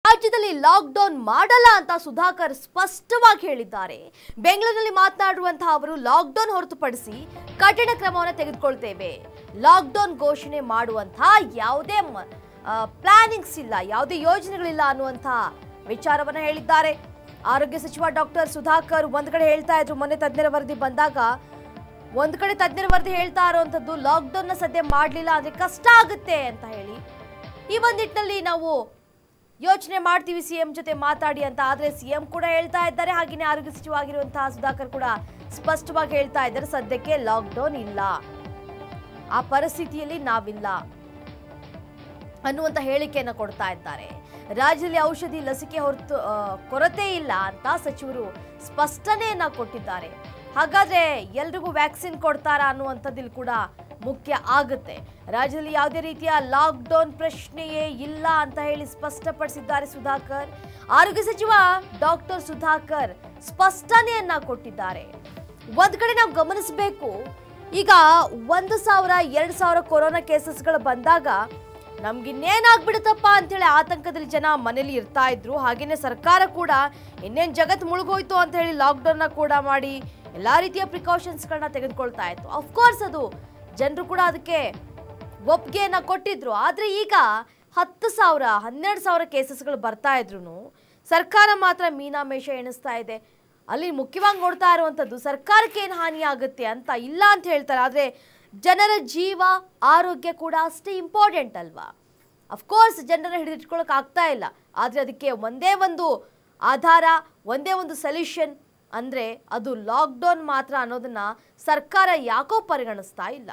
ರಾಜ್ಯದಲ್ಲಿ ಲಾಕ್ಡೌನ್ ಮಾಡಲ್ಲ ಅಂತ ಸುಧಾಕರ್ ಸ್ಪಷ್ಟವಾಗಿ ಹೇಳಿದ್ದಾರೆ ಬೆಂಗಳೂರಿನಲ್ಲಿ ಮಾತನಾಡುವಂತಹ ಅವರು ಲಾಕ್ಡೌನ್ ಹೊರತುಪಡಿಸಿ ಕಠಿಣ ಕ್ರಮವನ್ನು ತೆಗೆದುಕೊಳ್ತೇವೆ ಲಾಕ್ಡೌನ್ ಘೋಷಣೆ ಮಾಡುವಂತಹ ಯಾವುದೇ ಪ್ಲಾನಿಂಗ್ಸ್ ಇಲ್ಲ ಯಾವುದೇ ಯೋಜನೆಗಳಿಲ್ಲ ಅನ್ನುವಂತಹ ವಿಚಾರವನ್ನ ಹೇಳಿದ್ದಾರೆ ಆರೋಗ್ಯ ಸಚಿವ ಡಾಕ್ಟರ್ ಸುಧಾಕರ್ ಒಂದ್ ಕಡೆ ಹೇಳ್ತಾ ಇದ್ರು ಮೊನ್ನೆ ತಜ್ಞರ ವರದಿ ಬಂದಾಗ ಒಂದ್ ಕಡೆ ತಜ್ಞರ ವರದಿ ಹೇಳ್ತಾ ಇರುವಂತದ್ದು ಲಾಕ್ಡೌನ್ ನ ಸದ್ಯ ಮಾಡ್ಲಿಲ್ಲ ಅಂದ್ರೆ ಕಷ್ಟ ಆಗುತ್ತೆ ಅಂತ ಹೇಳಿ ಈ ಒಂದು ನಿಟ್ಟಿನಲ್ಲಿ ನಾವು ಯೋಚನೆ ಮಾಡ್ತೀವಿ ಸಿಎಂ ಜೊತೆ ಮಾತಾಡಿ ಅಂತ ಆದ್ರೆ ಸಿಎಂ ಕೂಡ ಹೇಳ್ತಾ ಇದ್ದಾರೆ ಹಾಗೆಯೇ ಆರೋಗ್ಯ ಸಚಿವ ಆಗಿರುವಂತಹ ಸುಧಾಕರ್ ಕೂಡ ಸ್ಪಷ್ಟವಾಗಿ ಹೇಳ್ತಾ ಇದ್ದಾರೆ ಸದ್ಯಕ್ಕೆ ಲಾಕ್ಡೌನ್ ಇಲ್ಲ ಆ ಪರಿಸ್ಥಿತಿಯಲ್ಲಿ ನಾವಿಲ್ಲ ಅನ್ನುವಂತ ಹೇಳಿಕೆಯನ್ನು ಕೊಡ್ತಾ ಇದ್ದಾರೆ ರಾಜ್ಯದಲ್ಲಿ ಔಷಧಿ ಲಸಿಕೆ ಹೊರತು ಆ, ಕೊರತೆ ಇಲ್ಲ ಅಂತ ಸಚಿವರು ಸ್ಪಷ್ಟನೆಯನ್ನ ಕೊಟ್ಟಿದ್ದಾರೆ ಹಾಗಾದ್ರೆ ಎಲ್ರಿಗೂ ವ್ಯಾಕ್ಸಿನ್ ಕೊಡ್ತಾರಾ ಅನ್ನುವಂಥದ್ದಿಲ್ಲಿ ಕೂಡ ಮುಖ್ಯ ಆಗುತ್ತೆ ರಾಜ್ಯದಲ್ಲಿ ಯಾವುದೇ ರೀತಿಯ ಲಾಕ್ಡೌನ್ ಪ್ರಶ್ನೆಯೇ ಇಲ್ಲ ಅಂತ ಹೇಳಿ ಸ್ಪಷ್ಟಪಡಿಸಿದ್ದಾರೆ ಸುಧಾಕರ್ ಆರೋಗ್ಯ ಸಚಿವ ಡಾಕ್ಟರ್ ಸುಧಾಕರ್ ಸ್ಪಷ್ಟನೆಯನ್ನ ಕೊಟ್ಟಿದ್ದಾರೆ ಒಂದ್ ಕಡೆ ನಾವು ಗಮನಿಸಬೇಕು ಈಗ ಒಂದು ಸಾವಿರ ಎರಡು ಸಾವಿರ ಕೊರೋನಾ ಕೇಸಸ್ಗಳು ಬಂದಾಗ ನಮ್ಗಿನ್ನೇನಾಗ್ಬಿಡುತ್ತಪ್ಪ ಅಂತೇಳಿ ಆತಂಕದಲ್ಲಿ ಜನ ಮನೇಲಿ ಇರ್ತಾ ಇದ್ರು ಹಾಗೇನೆ ಸರ್ಕಾರ ಕೂಡ ಇನ್ನೇನು ಜಗತ್ ಮುಳುಗೋಯ್ತು ಅಂತ ಹೇಳಿ ಲಾಕ್ಡೌನ್ನ ಕೂಡ ಮಾಡಿ ಎಲ್ಲಾ ರೀತಿಯ ಪ್ರಿಕಾಷನ್ಸ್ಗಳನ್ನ ತೆಗೆದುಕೊಳ್ತಾ ಇತ್ತು ಅಫ್ಕೋರ್ಸ್ ಅದು ಜನರು ಕೂಡ ಅದಕ್ಕೆ ಒಪ್ಪಿಗೆಯನ್ನ ಕೊಟ್ಟಿದ್ರು ಆದ್ರೆ ಈಗ ಹತ್ತು ಸಾವಿರ ಹನ್ನೆರಡು ಸಾವಿರ ಕೇಸಸ್ಗಳು ಬರ್ತಾ ಇದ್ರು ಸರ್ಕಾರ ಮಾತ್ರ ಮೀನಾಮೇಷ ಎಣಿಸ್ತಾ ಇದೆ ಅಲ್ಲಿ ಮುಖ್ಯವಾಗಿ ನೋಡ್ತಾ ಇರುವಂಥದ್ದು ಸರ್ಕಾರಕ್ಕೆ ಏನು ಹಾನಿ ಆಗುತ್ತೆ ಅಂತ ಇಲ್ಲ ಅಂತ ಹೇಳ್ತಾರೆ ಆದರೆ ಜನರ ಜೀವ ಆರೋಗ್ಯ ಕೂಡ ಅಷ್ಟೇ ಇಂಪಾರ್ಟೆಂಟ್ ಅಲ್ವಾ ಅಫ್ಕೋರ್ಸ್ ಜನರನ್ನ ಹಿಡಿದಿಟ್ಕೊಳಕ್ ಆಗ್ತಾ ಇಲ್ಲ ಆದರೆ ಅದಕ್ಕೆ ಒಂದೇ ಒಂದು ಆಧಾರ ಒಂದೇ ಒಂದು ಸೊಲ್ಯೂಷನ್ ಅಂದರೆ ಅದು ಲಾಕ್ಡೌನ್ ಮಾತ್ರ ಅನ್ನೋದನ್ನ ಸರ್ಕಾರ ಯಾಕೋ ಪರಿಗಣಿಸ್ತಾ ಇಲ್ಲ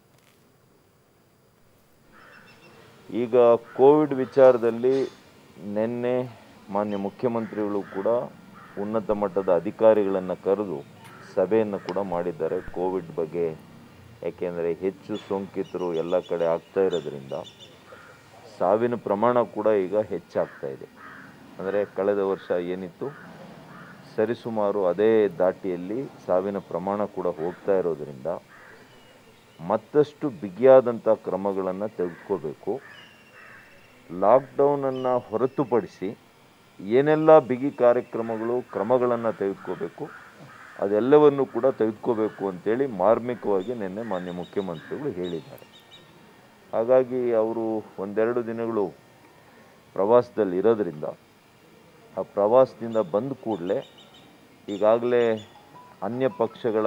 ಈಗ ಕೋವಿಡ್ ವಿಚಾರದಲ್ಲಿ ನಿನ್ನೆ ಮಾನ್ಯ ಮುಖ್ಯಮಂತ್ರಿಗಳು ಕೂಡ ಉನ್ನತ ಮಟ್ಟದ ಅಧಿಕಾರಿಗಳನ್ನು ಕರೆದು ಸಭೆಯನ್ನು ಕೂಡ ಮಾಡಿದ್ದಾರೆ ಕೋವಿಡ್ ಬಗ್ಗೆ ಯಾಕೆಂದರೆ ಹೆಚ್ಚು ಸೋಂಕಿತರು ಎಲ್ಲ ಕಡೆ ಆಗ್ತಾ ಇರೋದ್ರಿಂದ ಸಾವಿನ ಪ್ರಮಾಣ ಕೂಡ ಈಗ ಹೆಚ್ಚಾಗ್ತಾ ಇದೆ ಅಂದರೆ ಕಳೆದ ವರ್ಷ ಏನಿತ್ತು ಸರಿಸುಮಾರು ಅದೇ ದಾಟಿಯಲ್ಲಿ ಸಾವಿನ ಪ್ರಮಾಣ ಕೂಡ ಹೋಗ್ತಾ ಇರೋದ್ರಿಂದ ಮತ್ತಷ್ಟು ಬಿಗಿಯಾದಂಥ ಕ್ರಮಗಳನ್ನು ತೆಗೆದುಕೋಬೇಕು ಲಾಕ್ಡೌನನ್ನು ಹೊರತುಪಡಿಸಿ ಏನೆಲ್ಲ ಬಿಗಿ ಕಾರ್ಯಕ್ರಮಗಳು ಕ್ರಮಗಳನ್ನು ತೆಗೆದುಕೋಬೇಕು ಅದೆಲ್ಲವನ್ನು ಕೂಡ ತೆಗೆದುಕೋಬೇಕು ಅಂತೇಳಿ ಮಾರ್ಮಿಕವಾಗಿ ನಿನ್ನೆ ಮಾನ್ಯ ಮುಖ್ಯಮಂತ್ರಿಗಳು ಹೇಳಿದ್ದಾರೆ ಹಾಗಾಗಿ ಅವರು ಒಂದೆರಡು ದಿನಗಳು ಪ್ರವಾಸದಲ್ಲಿ ಇರೋದ್ರಿಂದ ಆ ಪ್ರವಾಸದಿಂದ ಬಂದ ಕೂಡಲೇ ಈಗಾಗಲೇ ಅನ್ಯ ಪಕ್ಷಗಳ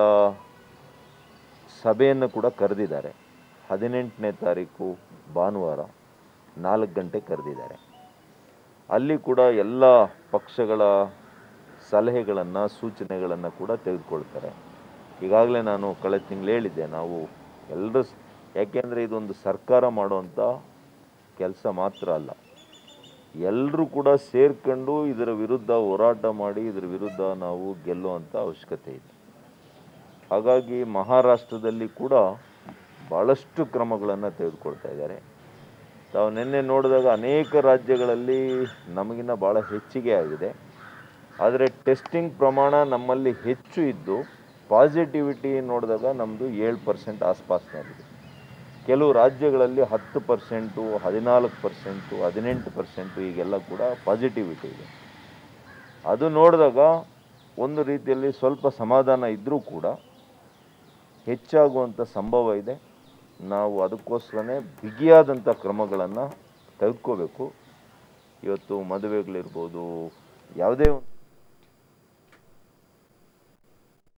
ಸಭೆಯನ್ನು ಕೂಡ ಕರೆದಿದ್ದಾರೆ ಹದಿನೆಂಟನೇ ತಾರೀಕು ಭಾನುವಾರ ನಾಲ್ಕು ಗಂಟೆ ಕರೆದಿದ್ದಾರೆ ಅಲ್ಲಿ ಕೂಡ ಎಲ್ಲ ಪಕ್ಷಗಳ ಸಲಹೆಗಳನ್ನು ಸೂಚನೆಗಳನ್ನು ಕೂಡ ತೆಗೆದುಕೊಳ್ತಾರೆ ಈಗಾಗಲೇ ನಾನು ಕಳೆದ ತಿಂಗಳು ಹೇಳಿದ್ದೆ ನಾವು ಎಲ್ಲರೂ ಸ್- ಯಾಕೆಂದರೆ ಇದೊಂದು ಸರ್ಕಾರ ಮಾಡುವಂಥ ಕೆಲಸ ಮಾತ್ರ ಅಲ್ಲ ಎಲ್ಲರೂ ಕೂಡ ಸೇರ್ಕೊಂಡು ಇದರ ವಿರುದ್ಧ ಹೋರಾಟ ಮಾಡಿ ಇದರ ವಿರುದ್ಧ ನಾವು ಗೆಲ್ಲುವಂಥ ಅವಶ್ಯಕತೆ ಇದೆ ಹಾಗಾಗಿ ಮಹಾರಾಷ್ಟ್ರದಲ್ಲಿ ಕೂಡ ಭಾಳಷ್ಟು ಕ್ರಮಗಳನ್ನು ತೆಗೆದುಕೊಳ್ತಾ ಇದ್ದಾರೆ ತಾವು ನಿನ್ನೆ ನೋಡಿದಾಗ ಅನೇಕ ರಾಜ್ಯಗಳಲ್ಲಿ ನಮಗಿನ್ನ ಭಾಳ ಹೆಚ್ಚಿಗೆ ಆಗಿದೆ ಆದರೆ ಟೆಸ್ಟಿಂಗ್ ಪ್ರಮಾಣ ನಮ್ಮಲ್ಲಿ ಹೆಚ್ಚು ಇದ್ದು ಪಾಸಿಟಿವಿಟಿ ನೋಡಿದಾಗ ನಮ್ಮದು ಏಳು ಪರ್ಸೆಂಟ್ ಆಸ್ಪಾಸ್ನಲ್ಲಿದೆ ಕೆಲವು ರಾಜ್ಯಗಳಲ್ಲಿ ಹತ್ತು ಪರ್ಸೆಂಟು ಹದಿನಾಲ್ಕು ಪರ್ಸೆಂಟು ಹದಿನೆಂಟು ಪರ್ಸೆಂಟು ಈಗೆಲ್ಲ ಕೂಡ ಪಾಸಿಟಿವಿಟಿ ಇದೆ ಅದು ನೋಡಿದಾಗ ಒಂದು ರೀತಿಯಲ್ಲಿ ಸ್ವಲ್ಪ ಸಮಾಧಾನ ಇದ್ದರೂ ಕೂಡ ಹೆಚ್ಚಾಗುವಂಥ ಸಂಭವ ಇದೆ ನಾವು ಅದಕ್ಕೋಸ್ಕರನೇ ಬಿಗಿಯಾದಂಥ ಕ್ರಮಗಳನ್ನು ತೆಗೆದುಕೋಬೇಕು ಇವತ್ತು ಮದುವೆಗಳಿರ್ಬೋದು ಯಾವುದೇ ಒಂದು